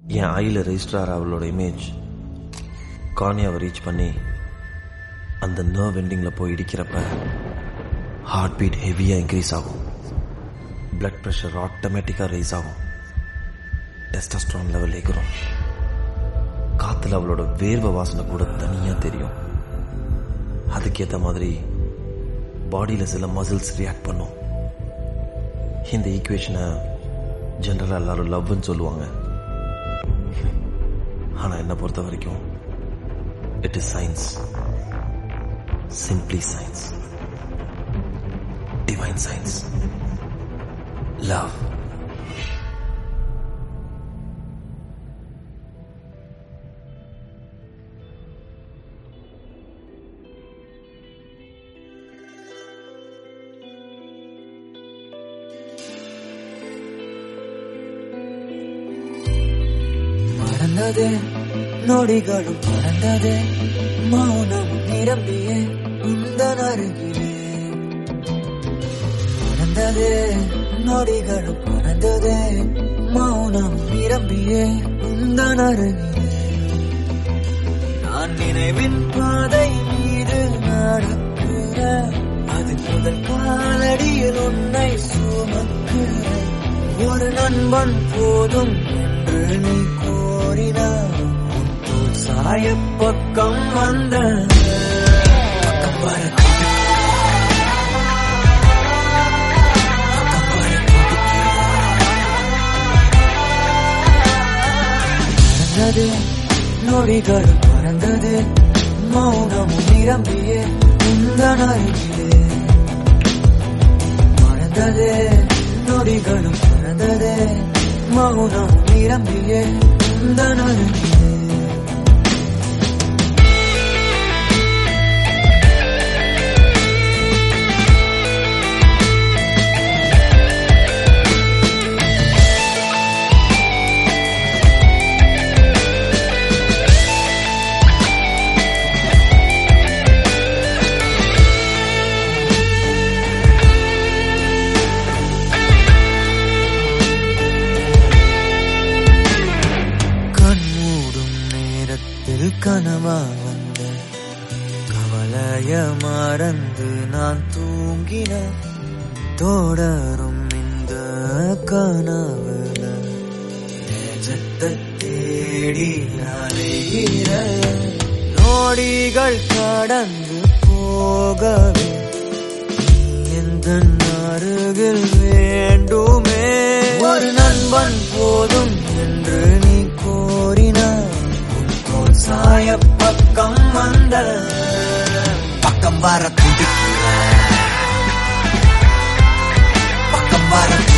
என் ஆயில ரெஜிஸ்டர் அவளோட image கார்னியாவை reach பண்ணி அந்த நர்வ் எண்டிங்கில் போய் இடிக்கிறப்ப ஹார்ட் பீட் ஹெவியாக இன்க்ரீஸ் ஆகும் பிளட் ப்ரெஷர் ஆட்டோமேட்டிக்காக ரைஸ் ஆகும் டெஸ்டஸ்ட்ரான் லெவல் எகிறோம் காத்துல அவளோட வேர்வை வாசனை கூட தனியாக தெரியும் அதுக்கேற்ற மாதிரி பாடியில் சில மசில்ஸ் ரியாக்ட் பண்ணும் இந்த ஈக்குவேஷனை ஜென்ரலாக எல்லாரும் லவ்னு சொல்லுவாங்க ஆனால் என்னை பொறுத்த வரைக்கும் it is science simply science divine science love மறந்ததே நொடிகளும் மறந்ததே மௌனம் நிரம்பிய இந்த அருகிலே மறந்ததே நொடிகளும் மறந்ததே மௌனம் நிரம்பிய இந்த அருகிலே நான் நினைவின் பாதை மீது நடக்கிற அது முதல் காலடியில் உன்னை சுமக்கிற ஒரு நண்பன் போதும் என்று நீ கோரினார் உன் தோள் சாய பக்கம் வந்த பக்கம் வர பக்கம் வர மறந்தது நொடிகள் மறந்தது மௌனமும் நிரம்பிய இந்த அருகிலே மறந்ததே நொடிகளும் மறந்ததே மௌனம் நிரம்பிய இந்த அருகிலே கண்மூடும் நேரத்தில் கனவா வந்த கவலைய மறந்து நான் தூங்கின தொடரும் இந்த கனவுல நேஜத்தை தேடி அலைகிற நோடிகள் கடந்து போகவே எந்த அருகில் வேண்டுமே ஒரு நண்பன் போதும் என்று நீ கோரினார் உன் தோள் சாய பக்கம் வந்த பக்கம் வர துடிக்கிற பக்கம் வர